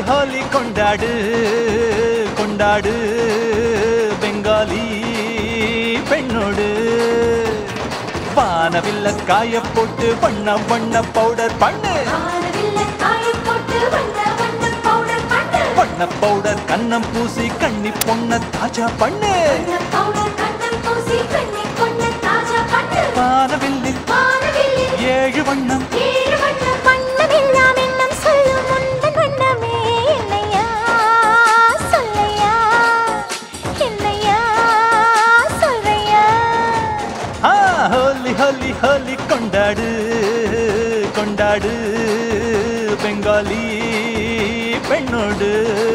ஹோலி கொண்டாடு கொண்டாடு பெங்காலி பெண்ணோடு வானவில்ல காய போட்டு வண்ண வண்ண பவுடர் பண்ணு வானவில்லை காயப் போட்டு வண்ண வண்ண பவுடர் பண்ணு. வண்ண பவுடர் கண்ணம் பூசி கண்ணி பொண்ண தாஜா பண்ணு வண்ண பவுடர் கண்ணம் பூசி கண்ணி பொண்ண தாஜா பண்ணு. வானவில்லில் வானவில்லில் ஏழு வண்ணம் ஏழு வண்ண வண்ணமெல்லாம் எண்ணம் சொல்லும் உந்தன் வண்ணமே என்னையா சொல்லையா என்னையா சொல்றையா ஆ, ஹோலி ஹோலி ஹோலி கொண்டாடு கொண்டாடு பெங்காலி பெண்ணோடு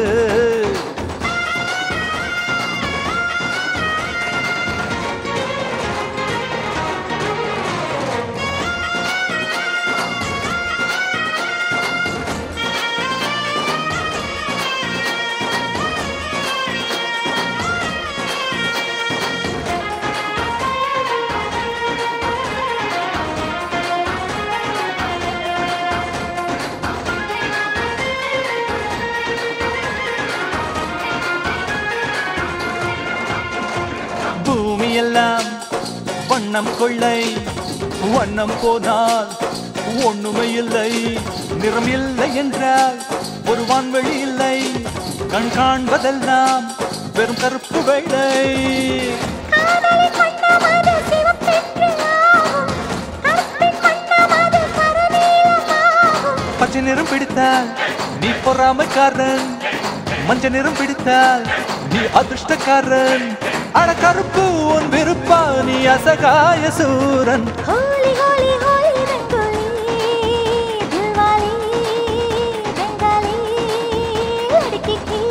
பூமியெல்லாம் வண்ணம் கொள்ளை வண்ணம் போனால் ஒண்ணுமே இல்லை நிறம் இல்லை என்றால் ஒரு வான்வெளி இல்லை கண் காண்பதெல்லாம் வெறும் கருப்பு வெள்ளை காதலின் வண்ணமது சிவப்பென்று ஆகும். கருப்பின் வண்ணமது கருநீலமாகும். பச்சை நிறம் பிடித்தால் நீ பொறாமைக்காரன் மஞ்ச நிறம் பிடித்தால் நீ அதிர்ஷ்டக்காரன் அட கருப்பு உன் விருப்பா நீ அசகாய சூரன் ஹோலி ஹோலி ஹோலி ரங்கோலி தில்வாலி பெங்காலி லடுக்கிக்கி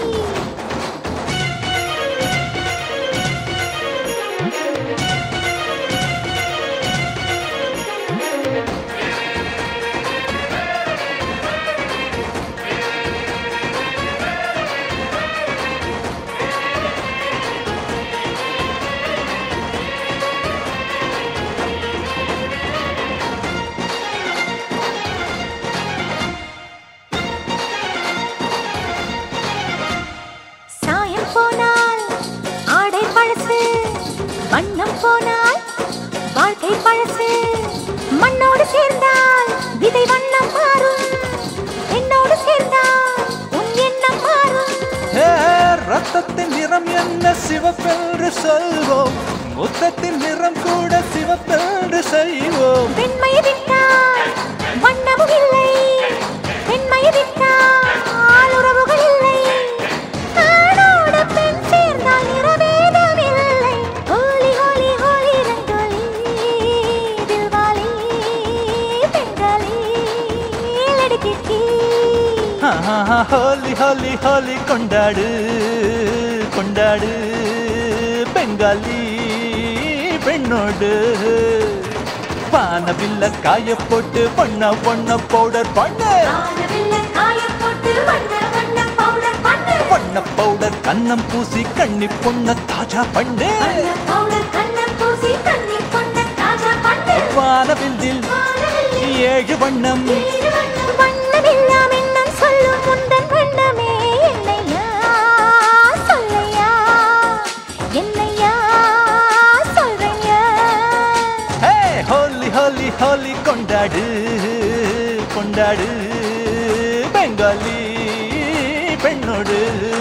சாயம் போனால் ஆடை பழசு வண்ணம் போனால் வாழ்க்கை பழசு மண்ணோடு சேர்ந்தால் விதை வண்ணம் மாறும் என்னோடு சேர்ந்தால் உன் எண்ணம் மாறும் ஏ, ரத்தத்தின் நிறம் என்ன சிவப்பென்று சொல்வோம் முத்தத்தின் நிறம் கூட சிவப்பென்று செய்வோம் பெண்மையை விட்டால் வண்ணமும் இல்லை பெண்மையை விட்டால் உறவுகள் இல்லை ஆணோடு பெண் சேர்ந்தால் நிறவேதம் இல்லை ஹோலி ஹோலி ஹோலி ரங்கோலி தில்வாலி பெங்காலி லடுக்கிக்கி ஆஹா, ஹோலி ஹோலி ஹோலி கொண்டாடு கொண்டாடு பெங்காலி பெண்ணோடு வானவில்ல காய போட்டு பண்ண பொண்ண பவுடர் பண்ணு வானவில்லை காயப் போட்டு வண்ண வண்ண பவுடர் பண்ணு பண்ண பவுடர் கண்ணம் பூசி கண்ணி பொண்ண தாஜா பண்ணு வண்ண பவுடர் கண்ணம் பூசி கண்ணி பொண்ண தாஜா பண்ணு வானவில்லில் வானவில்லில் ஏழு வண்ணம் ஏழு வண்ணம் வண்ணமெல்லாம் எண்ணம் சொல்லும் உந்தன் வண்ணமே என்னையா சொல்லையா என்னையா சொல்றையா ஹே ஹோலி ஹோலி ஹோலி கொண்டாடு கொண்டாடு பெங்காலி பெண்ணோடு